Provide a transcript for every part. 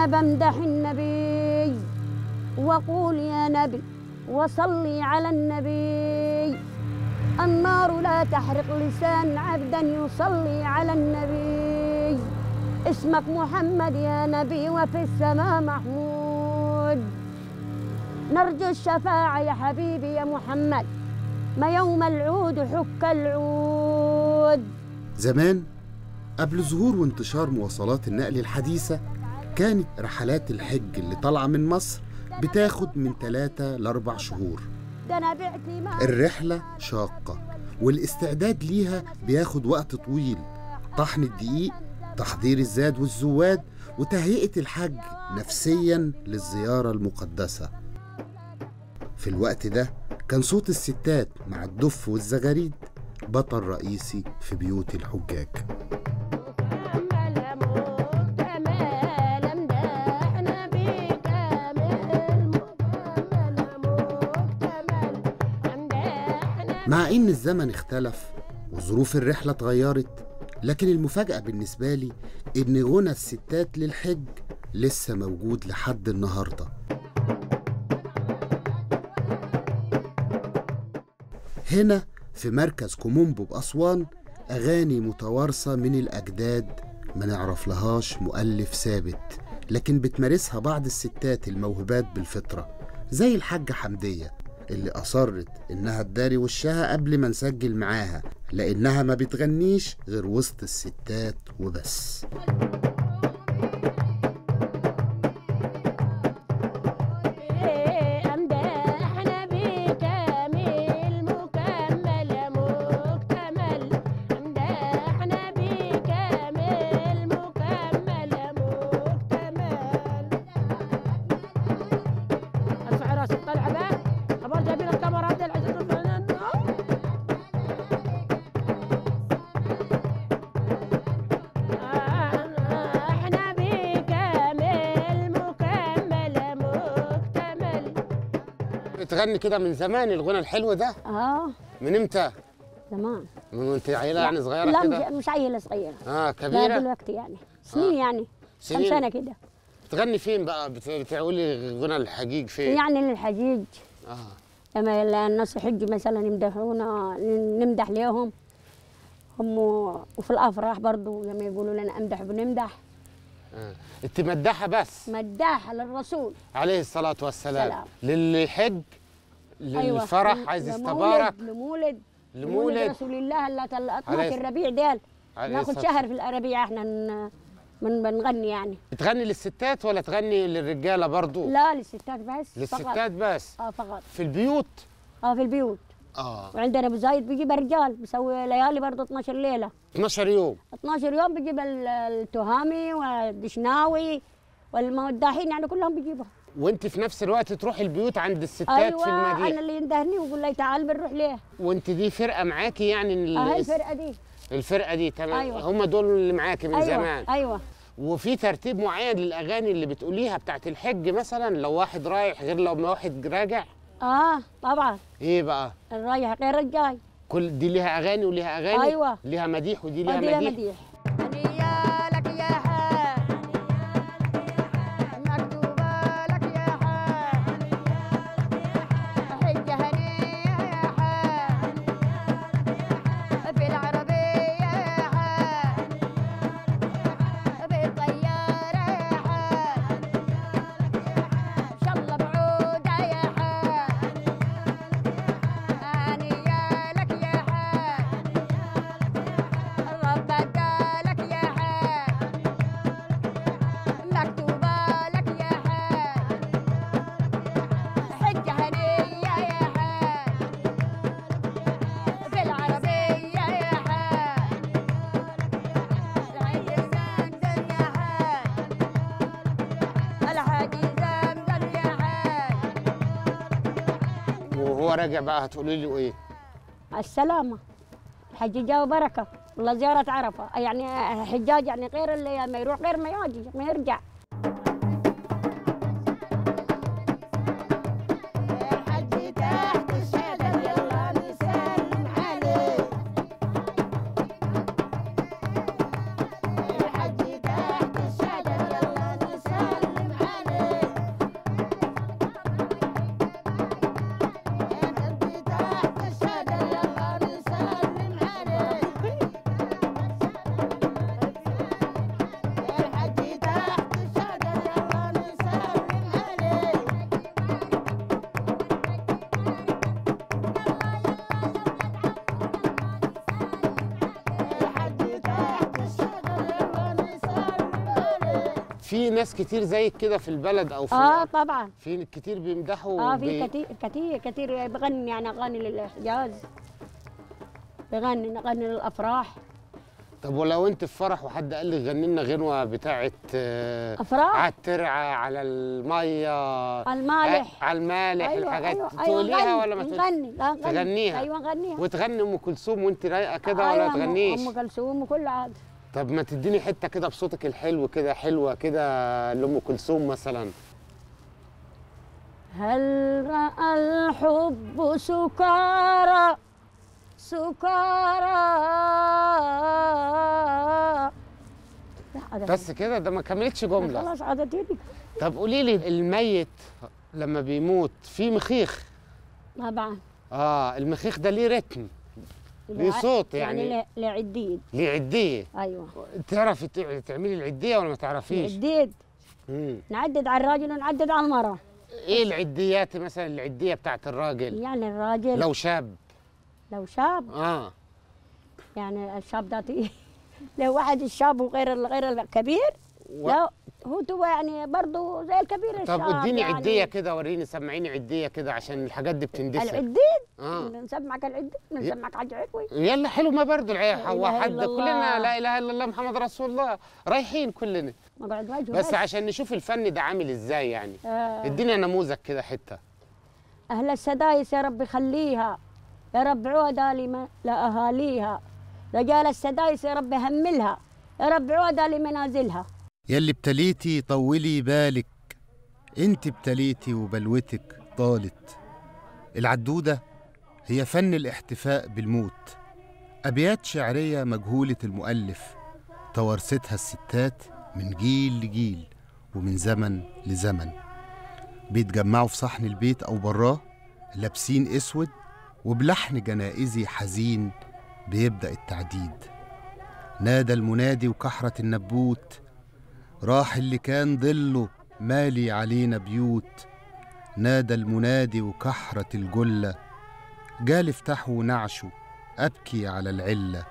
أنا بمدح النبي وقول يا نبي وصلي على النبي النار لا تحرق لسان عبدا يصلي على النبي اسمك محمد يا نبي وفي السماء محمود نرجو الشفاعة يا حبيبي يا محمد ما يوم العود حك العود زمان قبل ظهور وانتشار مواصلات النقل الحديثة كانت رحلات الحج اللي طالعة من مصر بتاخد من ثلاثة لأربع شهور ده أنا بعت ما الرحلة شاقة والاستعداد ليها بياخد وقت طويل طحن الدقيق تحضير الزاد والزواد وتهيئة الحج نفسيا للزيارة المقدسة في الوقت ده كان صوت الستات مع الدف والزغاريد بطل رئيسي في بيوت الحجاج مع إن الزمن اختلف وظروف الرحلة اتغيرت لكن المفاجأة بالنسبة لي إن غنى الستات للحج لسه موجود لحد النهاردة هنا في مركز كومومبو بأسوان أغاني متوارثة من الأجداد ما نعرف لهاش مؤلف ثابت لكن بتمارسها بعض الستات الموهوبات بالفطرة زي الحاجة حمدية اللي أصرت إنها تداري وشها قبل ما نسجل معاها لأنها ما بتغنيش غير وسط الستات وبس أمدحنا بكامل مكمل مكتمل أمدحنا بكامل مكمل مكتمل ارفع راسك طلع بقى خبر جايبين الكاميرات دي العزيز الفنان احنا بكامل مكمل مكتمل بتغني كده من زمان الغنى الحلو ده اه من امتى؟ زمان من وانت عيله يعني صغيره لا كده؟ مش, مش عيله صغيره اه لا كبيره دلوقتي يعني سنين يعني كم سنين. سنه كده بتغني فين بقى؟ بت- بتقولي غنى الحجيج فين؟ يعني للحجيج اه لما الناس يحجوا مثلا يمدحونا نمدح ليهم هم وفي الافراح برضو لما يقولوا لنا امدح بنمدح اه انت مداحه بس مداح للرسول عليه الصلاه والسلام سلام. للي يحج للفرح لم- عايز لمولد- يستبارك لمولد لمولد. رسول الله اللي طل- عليه 12 الربيع ديل عليه ناخذ الصلاة شهر في الربيع احنا ن- من بنغني يعني بتغني للستات ولا تغني للرجاله برضو؟ لا للستات بس فقط للستات بس اه فقط في البيوت اه في البيوت اه وعندنا ابو زايد بيجيب رجال بيسوي ليالي برضه 12 ليله 12 يوم 12 يوم بيجيب ال- التهامي والدشناوي والموداحين يعني كلهم بيجيبهم وانت في نفس الوقت تروحي البيوت عند الستات ايوه في انا المدينه اللي يندهني ويقول لي تعال بنروح ليه وانت دي فرقه معاكي يعني ال- اهي الفرقه دي الفرقه دي تمام أيوة. هم دول اللي معاكي من ايوه زمان ايوه وفي ترتيب معين للاغاني اللي بتقوليها بتاعت الحج مثلا لو واحد رايح غير لو ما واحد راجع اه طبعا ايه بقى الرايح غير الجاي كل دي ليها اغاني وليها اغاني أيوة. ليها مديح ودي ليها هذه يا مديح مديح هنيالك يا حاج مكتوبة لك يا حاج حجة هنية يا حاج في العربية يا حاج بالطيارة يا حاج إن شاء الله بعودة يا حاج هنيالك يا حاج ربك قالك يا حاج مكتوبة لك يا حاج حجة هنية يا حاج في العربية يا حاج العيد زمزم يا حاج الحاج زمزم يا حاج وهو راجع بقى هتقولي له ايه السلامة حجيجة وبركة والله زيارة عرفة يعني حجاج يعني غير اللي ما يروح غير ما يجي ما يرجع الحج تحت الشجر يلا نسلم عليه الحج تحت الشجر يلا نسلم في ناس كتير زيك كده في البلد او في اه طبعا في كتير بيمدحوا اه بي- في كتير كتير كتير بغني يعني اغاني للحجاز بغني نغني للافراح طب ولو انت في فرح وحد قال لك غني لنا غنوه بتاعه آه، أفراح؟ على الترعه على الميه المالح. آه، على المالح أيوة الحاجات أيوة تقوليها أيوة ولا ما تقول- نغني لا نغني تغنيها؟ ايوه نغنيها وتغني ام كلثوم وانت رايقه كده أيوة ولا أم- تغنيش ام كلثوم وكل عاد طب ما تديني حته كده بصوتك الحلو كده حلوه كده لام كلثوم مثلا هل راى الحب سكارى سكارى لا عاد بس كده ده ما كملتش جمله خلاص عادتني طب قولي لي الميت لما بيموت في مخيخ طبعا اه المخيخ ده ليه رتم ليه صوت يعني. يعني ل- لعديد ليه عديه ايوه تعرفي تع- تعملي العديه ولا ما تعرفيش عديد مم. نعدد على الراجل ونعدد على المرأة ايه العديات مثلا العديه بتاعت الراجل يعني الراجل لو, لو شاب لو شاب اه يعني الشاب ده تي- لو واحد الشاب وغير ال- غير الكبير و- لا هو تو يعني برضه زي الكبير طب الشاب اديني يعني عديه كده وريني سمعيني عديه كده عشان الحاجات دي بتندثر العديد اه نسمعك العديد نسمعك حاجة حلوة يلا حلو ما برضه العيال لا إله حد إلا الله. كلنا لا اله الا الله محمد رسول الله رايحين كلنا مقعد وجهه بس عشان نشوف الفن ده عامل ازاي يعني آه. ادينا نموذج كده حته أهل السدايس يا رب خليها يا رب عودة لما لأهاليها رجال السدايس يا رب هملها يا رب عودة لمنازلها يلي ابتليتي طولي بالك انت ابتليتي وبلوتك طالت العدودة هي فن الاحتفاء بالموت أبيات شعرية مجهولة المؤلف توارثتها الستات من جيل لجيل ومن زمن لزمن بيتجمعوا في صحن البيت أو براه لابسين أسود وبلحن جنائزي حزين بيبدأ التعديد نادى المنادي وكحرة النبوت راح اللي كان ظله مالي علينا بيوت نادى المنادي وكحرة الجلة جال افتحوا نعشه أبكي على العلة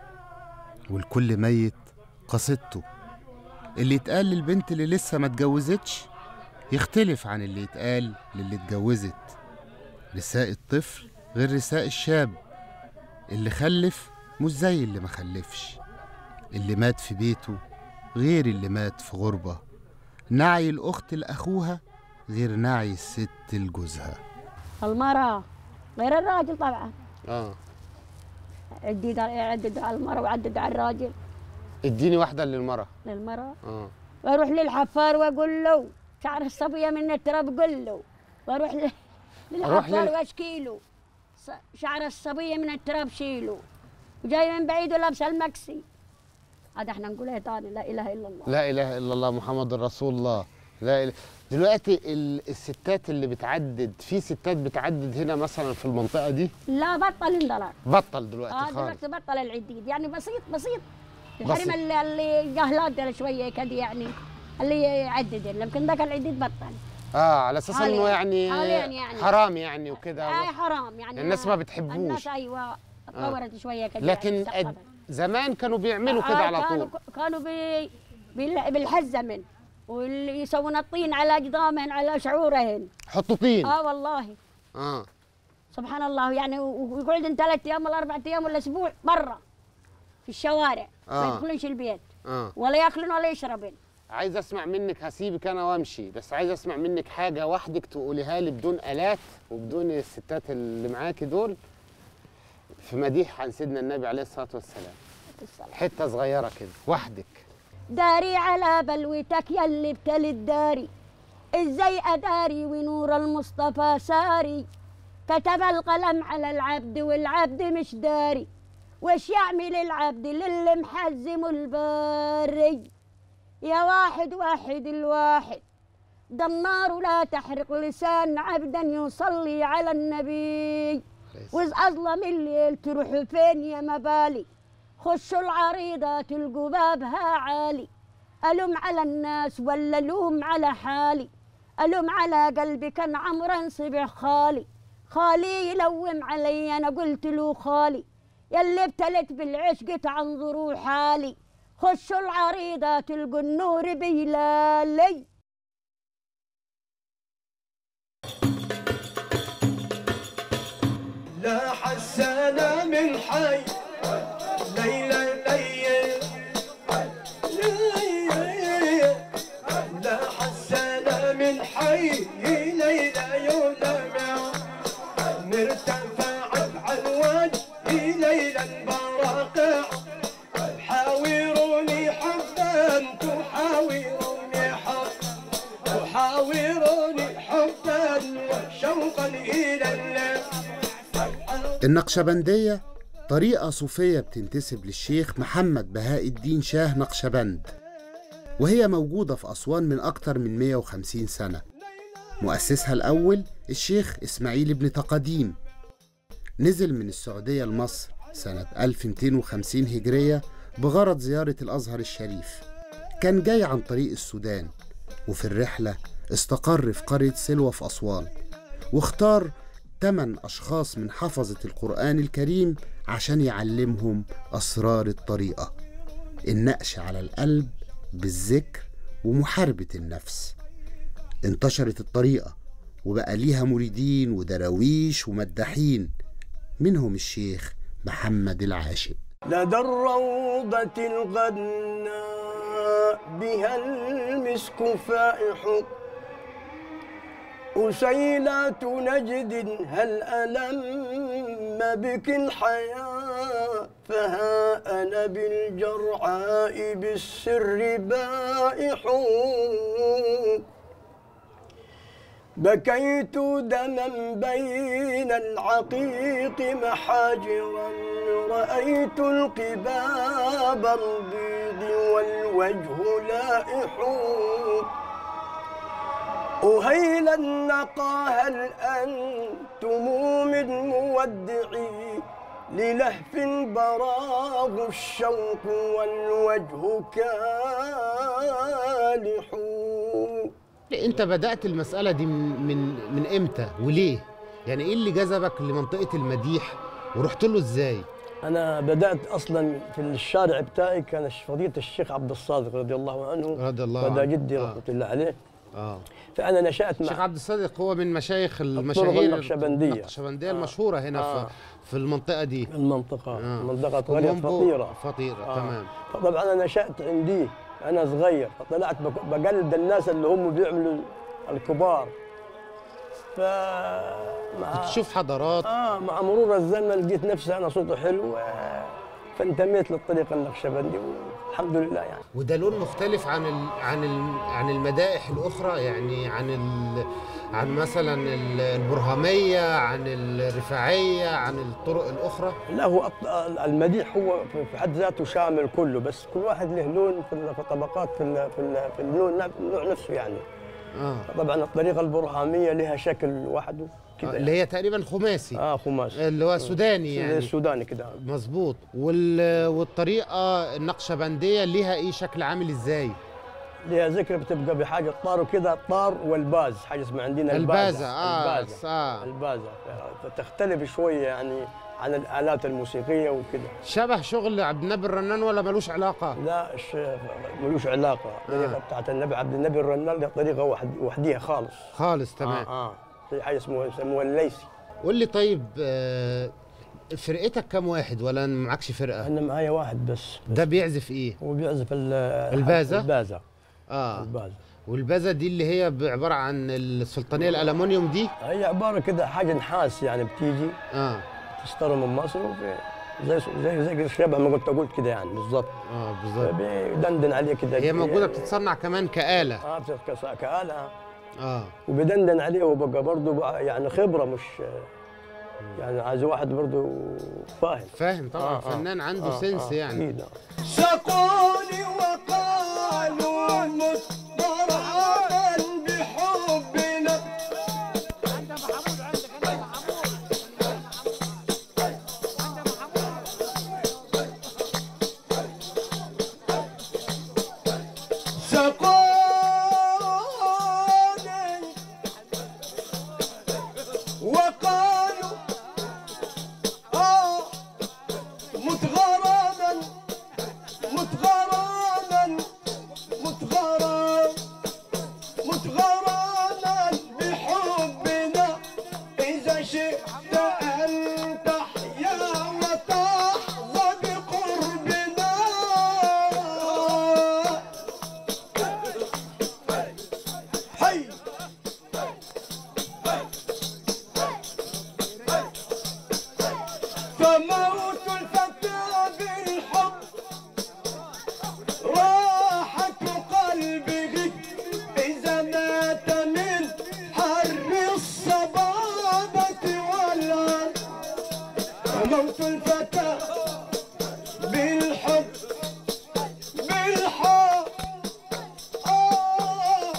والكل ميت قصيدته اللي اتقال للبنت اللي لسه ما اتجوزتش يختلف عن اللي اتقال للي اتجوزت رساء الطفل غير رساء الشاب اللي خلف مش زي اللي ما خلفش اللي مات في بيته غير اللي مات في غربة نعي الأخت لأخوها غير نعي الست لجوزها المرأة غير الراجل طبعا اه عديد يعدد على المرأة ويعدد على الراجل اديني واحده للمراه للمرأة اه واروح للحفار واقول له شعر الصبية من التراب قل له واروح ل- أروح للحفار لل- واشكي له ص- شعر الصبية من التراب شيله وجاي من بعيد ولابسه المكسي هذا احنا نقولها تاني لا اله الا الله لا اله الا الله محمد رسول الله لا إله. دلوقتي ال- الستات اللي بتعدد في ستات بتعدد هنا مثلا في المنطقه دي لا بطل اندلع بطل دلوقتي اه خالص دلوقتي بطل العديد يعني بسيط بسيط بسيط. الحريم اللي, اللي جهلات دول شويه كده يعني اللي يعدد لكن ذاك العديد بطل اه على اساس حالياً- انه يعني, حالياً يعني. حرام يعني وكده آه حرام يعني الناس ما بتحبوش. الناس ايوه تطورت شويه كده لكن يعني أد... زمان كانوا بيعملوا كده آه، على كانوا طول كانوا بي بال- بالحزمن واللي يسوون الطين على اجدامهن على شعورهن حطوا طين اه والله اه سبحان الله يعني و- ويقعدن ثلاث ايام ولا اربع ايام ولا اسبوع برا في الشوارع آه. ما يدخلونش البيت اه ولا ياكلون ولا يشربون عايز اسمع منك هسيبك انا وامشي بس عايز اسمع منك حاجه وحدك تقوليها لي بدون الات وبدون الستات اللي معاكي دول في مديح عن سيدنا النبي عليه الصلاه والسلام حته صغيره كده وحدك داري على بلوتك يلي ابتلي الداري ازاي اداري ونور المصطفى ساري كتب القلم على العبد والعبد مش داري وش يعمل العبد للي محزم الباري يا واحد واحد الواحد ده النار لا تحرق لسان عبدا يصلي على النبي وإذ أظلم الليل تروحوا فين يا مبالي خشوا العريضات القبابها عالي ألوم على الناس ولا ألوم على حالي ألوم على قلبي كان عمرا صبح خالي خالي يلوم علي أنا قلت له خالي يلي ابتلت بالعشق تعنظروا حالي خشوا العريضة تلقوا النور بيلالي لا حسنا من حي ليلى ليل لا حسنا من حي ليلى يلمع مرتفعت على الوجه ليلى البراقع حاوروني حبا تحاوروني حبا تحاوروني حبا وشوقا إلى الله النقشبندية طريقة صوفية بتنتسب للشيخ محمد بهاء الدين شاه نقشبند وهي موجودة في أسوان من أكتر من 150 سنة مؤسسها الأول الشيخ إسماعيل بن تقاديم نزل من السعودية لمصر سنة 1250 هجرية بغرض زيارة الأزهر الشريف كان جاي عن طريق السودان وفي الرحلة استقر في قرية سلوى في أسوان واختار تمن أشخاص من حفظة القرآن الكريم عشان يعلمهم أسرار الطريقة النقش على القلب بالذكر ومحاربة النفس انتشرت الطريقة وبقى ليها مريدين ودراويش ومداحين منهم الشيخ محمد العاشق لدى الروضة الغناء بها المسك فائح أسيلات نجد هل ألم بك الحياة فها أنا بالجرعاء بالسر بائح بكيت دما بين العقيق محاجرا رأيت القباب البيض والوجه لائح أهيل النقى هل أنتم من مودعي للهف براغ الشوق والوجه كالح انت بدات المساله دي من من من امتى وليه يعني ايه اللي جذبك لمنطقه المديح ورحت له ازاي أنا بدأت أصلا في الشارع بتاعي كان فضيلة الشيخ عبد الصادق رضي الله عنه رضي الله ودا عنه. جدي آه. رحمة الله عليه اه فأنا نشأت الشيخ مع عبد الصادق هو من مشايخ المشاهير النقشبندية. النقشبنديه المشهوره هنا آه. في في المنطقه دي المنطقة آه. منطقة قرية كومومبو فطيرة فطيره آه. تمام فطبعا أنا نشأت عندي أنا صغير فطلعت بق- بقلد الناس اللي هم بيعملوا الكبار فمع تشوف حضارات آه مع مرور الزمن لقيت نفسي أنا صوتي حلو آه، فانتميت للطريقة النقشبندي والحمد لله يعني وده لون مختلف عن ال عن ال عن المدائح الاخرى يعني عن ال عن مثلا ال- البرهاميه عن الرفاعيه عن الطرق الاخرى لا هو أط- المديح هو في في حد ذاته شامل كله بس كل واحد له لون في ال- في الطبقات في ال- في ال- في اللون نف- النوع نفسه يعني اه طبعا الطريقة البرهامية لها شكل وحده كده اللي هي تقريبا خماسي اه خماس اللي هو سوداني زي يعني السوداني كده مظبوط وال... والطريقه النقشبنديه ليها ايه شكل عامل ازاي لها ذكر بتبقى بحاجة طار وكده الطار والباز حاجة اسمها عندنا البازة، آه، البازة آه. البازة فتختلف شوية يعني عن الآلات الموسيقية وكده شبه شغل عبد النبي الرنان ولا ملوش علاقه لا الشيخ ملوش علاقة الطريقة بتاعت النبي عبد النبي الرنال دي طريقة وحد وحديها خالص خالص تمام اه, آه. في حاجة اسمها يسموها الليسي قول لي طيب آه، فرقتك كام واحد ولا معكش فرقه أنا معايا واحد بس ده بيعزف ايه هو بيعزف ال- البازة؟ البازة اه البازة والبازة دي اللي هي عباره عن السلطانيه الالومنيوم دي هي عبارة كده حاجة نحاس يعني بتيجي اه تشترى من مصر وفي زي زي زي شبه ما كنت قلت كده يعني بالظبط اه بالظبط بيدندن عليه كده هي موجوده بتتصنع كمان كآلة اه بتتكسر كآلة اه وبيدندن عليه وبقى برضه بقى يعني خبرة مش يعني عايز واحد برضه فاهم فاهم طبعا آه، آه. فنان عنده آه، سنس آه، يعني أكيد، آه. سقوني وقالوا مسترعبا بحبنا سقوني وقالوا آه متغربا متغربا موت الفتى بالحب بالحب آه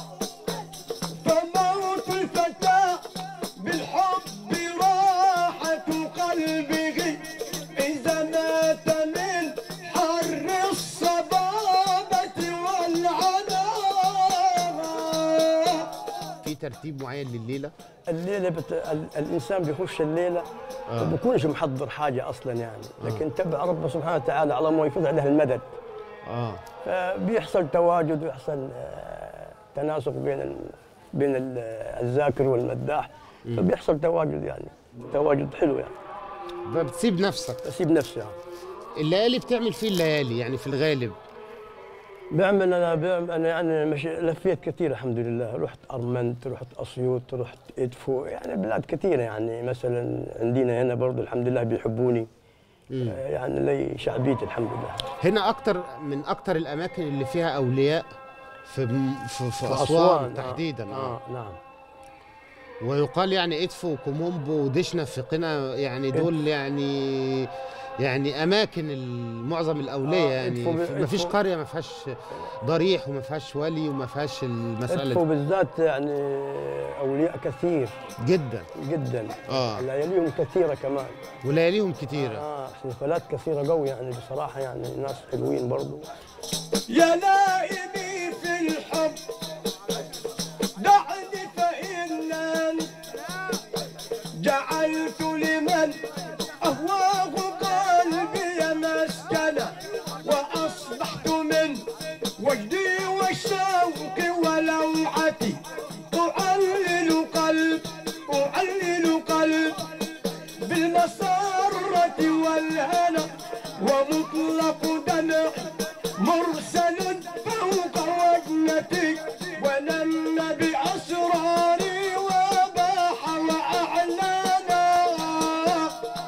فموت الفتى بالحب راحة قلبه إذا مات من حر الصبابة والعناء في ترتيب معين لليله الليله بت... ال... الانسان بيخش الليله ما بيكونش محضر حاجه اصلا يعني لكن تبع ربه سبحانه وتعالى على ما يفوز عليه المدد اه فبيحصل تواجد ويحصل آه، تناسق بين ال... بين ال- الذاكر والمداح فبيحصل تواجد يعني تواجد حلو يعني بتسيب نفسك اسيب نفسي يعني. الليالي بتعمل فيه الليالي يعني في الغالب بعمل انا بعمل انا يعني مش لفيت كثير الحمد لله رحت ارمنت رحت اسيوط رحت ادفو يعني بلاد كثيره يعني مثلا عندنا هنا برضه الحمد لله بيحبوني آه، يعني لي شعبيتي الحمد لله هنا اكتر من اكتر الاماكن اللي فيها اولياء في في, في, في اسوان آه، تحديدا اه نعم ويقال يعني ادفو وكومومبو ودشنا في قنا يعني دول يعني يعني اماكن ال- معظم الاولياء آه، يعني إدفو ب- ما فيش إدفو- قريه ما فيهاش ضريح وما فيهاش ولي وما فيهاش المساله ادفو دي. بالذات يعني اولياء كثير جدا جدا آه. لياليهم كثيره كمان ولياليهم كتيره اه حفلات كثيره قوي يعني بصراحه يعني ناس حلوين برضه يا نائمي في الحب دعني فإنني جعلت لمن أهواه قلبي مسكنا وأصبحت من وجدي والشوق ولوعتي أعلل قلب أعلل قلب بالمسرة والهنا ومطلق دمع مرسل فوق وجنتي ونم بأسراري وباح وأعلانا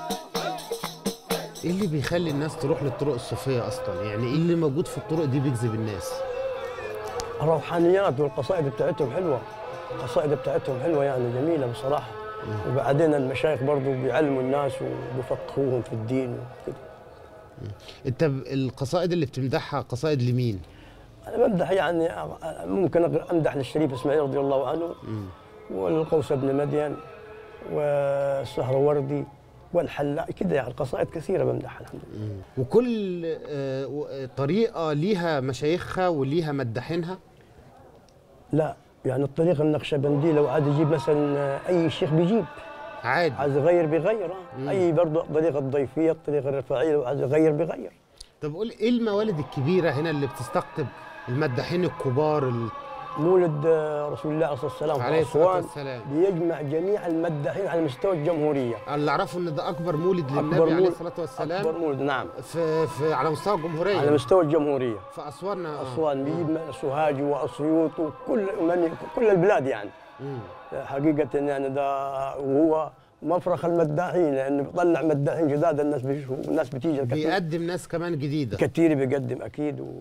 ايه اللي بيخلي الناس تروح للطرق الصوفيه اصلا يعني ايه اللي موجود في الطرق دي بيجذب الناس الروحانيات والقصائد بتاعتهم حلوه القصائد بتاعتهم حلوه يعني جميله بصراحه وبعدين المشايخ برضه بيعلموا الناس وبيفقهوهم في الدين وكده انت ب- القصائد اللي بتمدحها قصائد لمين انا بمدح يعني ممكن امدح للشريف اسماعيل رضي الله عنه والقوس بن مدين والسهروردي والحلاق كده يعني قصائد كثيره بمدحها الحمد لله وكل آه، و- آه، طريقه ليها مشايخها وليها مداحينها لا يعني الطريقه النقشبنديه لو عاد يجيب مثلا اي شيخ بيجيب عادي عايز يغير بيغير آه. اي برضه الطريقه الضيفيه الطريقه الرفاعيه لو عايز يغير بيغير طب قول ايه الموالد الكبيره هنا اللي بتستقطب المداحين الكبار ال- مولد آه، رسول الله عليه الصلاه والسلام عليه في الصلاة اسوان والسلام. بيجمع جميع المداحين على مستوى الجمهوريه اللي اعرفه ان ده اكبر مولد للنبي أكبر عليه مولد- الصلاه والسلام اكبر مولد نعم في, في على مستوى الجمهوريه على مستوى الجمهوريه في اسوان آه. اسوان بيجيب من سوهاج واسيوط وكل من كل البلاد يعني مم. حقيقه يعني ده وهو مفرخ المداحين لانه بيطلع مداحين جداد الناس بيشوفوا الناس بتيجي كثير بيقدم ناس كمان جديده كثير بيقدم اكيد و...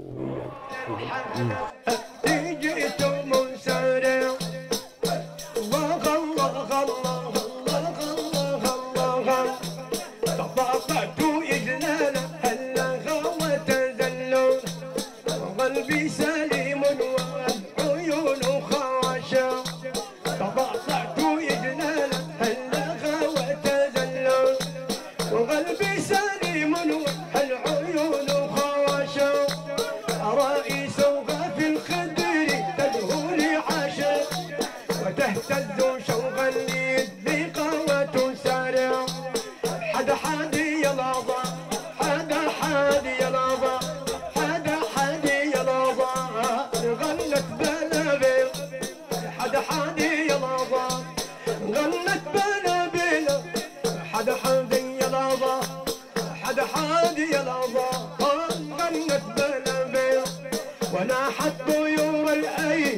جئت منسرع الله الله الله الله الله الله طبقت إجلالا هلا وتذلل قلبي سليم والعيون خاشع طبقت إجلالا هلا وتذلل وقلبي سليم والعيون خاشع أرائي سوغا في الخدر تدهو لي عاشق وتهتز شوقا للضيق وتسارع حدا حادي يا لابا حدا حادي يا لابا حدا حادي يا لابا غنت بلابل حدا حادي يا لابا غنت بلابل حدا حادي يا لابا حدا حادي يا لابا غنت بلابل وناحت طيور الايل